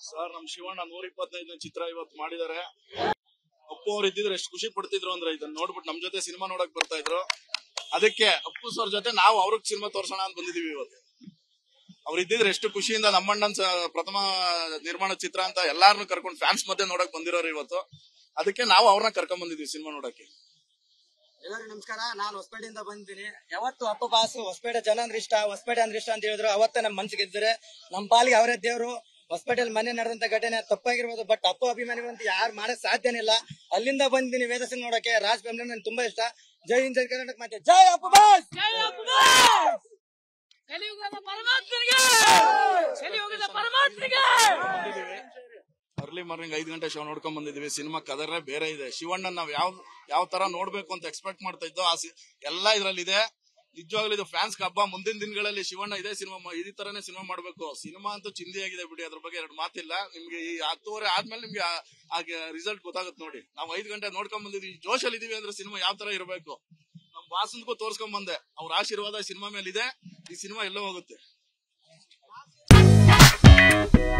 sir ನಮ್ ಶಿವಣ್ಣ ನೂರ ಇಪ್ಪತ್ತೈದನೇ ಚಿತ್ರ ಇವತ್ತು ಮಾಡಿದ್ದಾರೆ ಅಪ್ಪು ಅವ್ರು ಇದ್ದಿದ್ರೆ ಎಷ್ಟು ಖುಷಿ ಪಡ್ತಿದ್ರು ಅಂದ್ರೆ ಇದನ್ನ ನೋಡ್ಬಿಟ್ಟು ನಮ್ ಜೊತೆ ಸಿನಿಮಾ ನೋಡಕ್ ಬರ್ತಾ ಇದ್ರು ಅದಕ್ಕೆ ಅಪ್ಪು ಸರ್ ಜೊತೆ ನಾವು ಅವ್ರಿಗೆ ಸಿನಿಮಾ ತೋರ್ಸೋಣ ಅಂತ ಬಂದಿದೀವಿ ಇವತ್ತು ಅವ್ರು ಇದ್ದಿದ್ರೆ ಎಷ್ಟು ಖುಷಿಯಿಂದ ನಮ್ಮಣ್ಣನ್ ಸ- ಪ್ರಥಮ ನಿರ್ಮಾಣ ಚಿತ್ರ ಅಂತ ಎಲ್ಲಾರನ್ನು ಕರ್ಕೊಂಡು ಫ್ಯಾನ್ಸ್ ಮಧ್ಯೆ ನೋಡಕ್ ಬಂದಿರೋರು ಇವತ್ತು ಅದಕ್ಕೆ ನಾವು ಅವ್ರನ್ನ ಕರ್ಕೊಂಡ್ ಬಂದಿದೀವಿ ಸಿನಿಮಾ ನೋಡಕ್ಕೆ ಎಲ್ಲರಿಗೂ ನಮಸ್ಕಾರ ನಾನು ಹೊಸಪೇಟೆಯಿಂದ ಬಂದಿದ್ದೀನಿ ಯಾವತ್ತು ಅಪ್ಪ ಬಾಸು ಹೊಸಪೇಟೆ ಜನ ಅಂದ್ರೆ ಇಷ್ಟ ಹೊಸಪೇಟೆ ಅಂದ್ರೆ ಇಷ್ಟ ಅಂತ ಹೇಳಿದ್ರು ಅವತ್ತೇ ನಮ್ಮ ಮನ್ಸಿಗೆ ಇದ್ದಾರೆ ನಮ್ಮ ಪಾಲಿಗೆ ಅವರೇ ದೇವ್ರು ಹೊಸಪೇಟೆಲ್ ಮನೆ ನಡೆದಂತ ಘಟನೆ ತಪ್ಪಾಗಿರ್ಬೋದು ಬಟ್ ಅಪ್ಪು ಅಭಿಮಾನಿಗಳು ಅಂತ ಯಾರು ಮಾಡಕ್ ಸಾಧ್ಯನೇ ಇಲ್ಲ ಅಲ್ಲಿಂದ ಬಂದಿದ್ದೀನಿ ವೇದಸಿಂಗ್ ನೋಡಕ್ಕೆ ರಾಜ್ ಬೆಂಬಲ ನನ್ಗೆ ತುಂಬಾ ಇಷ್ಟ ಜೈ ಹಿಂದ್ ಜೈ ಕರ್ನಾಟಕ ಮತ್ತೆ ಜೈ ಅಪ್ಪು ಬಾಸ್ ಕಲಿಯುಗದ ಪರಮಾತ್ಮನಿಗೆ ಕಲಿಯುಗದ ಪರಮಾತ್ಮನಿಗೆ ಅರ್ಲಿ ಮಾರ್ನಿಂಗ್ ಐದು ಗಂಟೆ ಶೋ ನೋಡ್ಕೊಂಡ್ ಬಂದಿದೀವಿ ಸಿನಿಮಾ ಕದರೇ ಬೇರೆ ಇದೆ ಶಿವಣ್ಣನ್ ನಾವ್ ಯಾವ ಯಾವ ತರ ನೋಡ್ಬೇಕು ಅಂತ ಎಕ್ಸ್ಪೆಕ್ಟ್ ಮಾಡ್ತಾ ಇದ್ದೋ ಆ ಸಿ- ಎಲ್ಲ ಇದ್ರಲ್ಲಿ ಇದೆ ನಿಜವಾಗ್ಲೂ ಇದು ಫ್ಯಾನ್ಸ್ ಹಬ್ಬ ಮುಂದಿನ ದಿನಗಳಲ್ಲಿ ಶಿವಣ್ಣ ಇದೇ ಸಿನಿಮಾ ಇದೇ ತರನೇ ಸಿನಿಮಾ ಮಾಡ್ಬೇಕು ಸಿನಿಮಾ ಅಂತೂ ಚಿಂದಿಯಾಗಿದೆ ಬಿಡಿ ಅದ್ರ ಬಗ್ಗೆ ಎರಡು ಮಾತಿಲ್ಲ ನಿಮ್ಗೆ ಈ ಹತ್ತುವರೆ ಆದ್ಮೇಲೆ ನಿಮ್ಗೆ ರಿಸಲ್ಟ್ ಗೊತ್ತಾಗುತ್ತೆ ನೋಡಿ ನಾವು ಐದು ಗಂಟೆ ನೋಡ್ಕೊಂಡ್ ಬಂದಿದ್ವಿ ಈ ಜೋಶಲ್ಲಿ ಇದೀವಿ ಅಂದ್ರೆ ಸಿನಿಮಾ ಯಾವ ತರ ಇರಬೇಕು ನಮ್ ಬಾಸನ್ಗೂ ತೋರ್ಸ್ಕೊಂಡ್ ಬಂದೆ ಅವ್ರ ಆಶೀರ್ವಾದ ಸಿನಿಮಾ ಮೇಲೆ ಇದೆ ಈ ಸಿನಿಮಾ ಎಲ್ಲೋ ಹೋಗುತ್ತೆ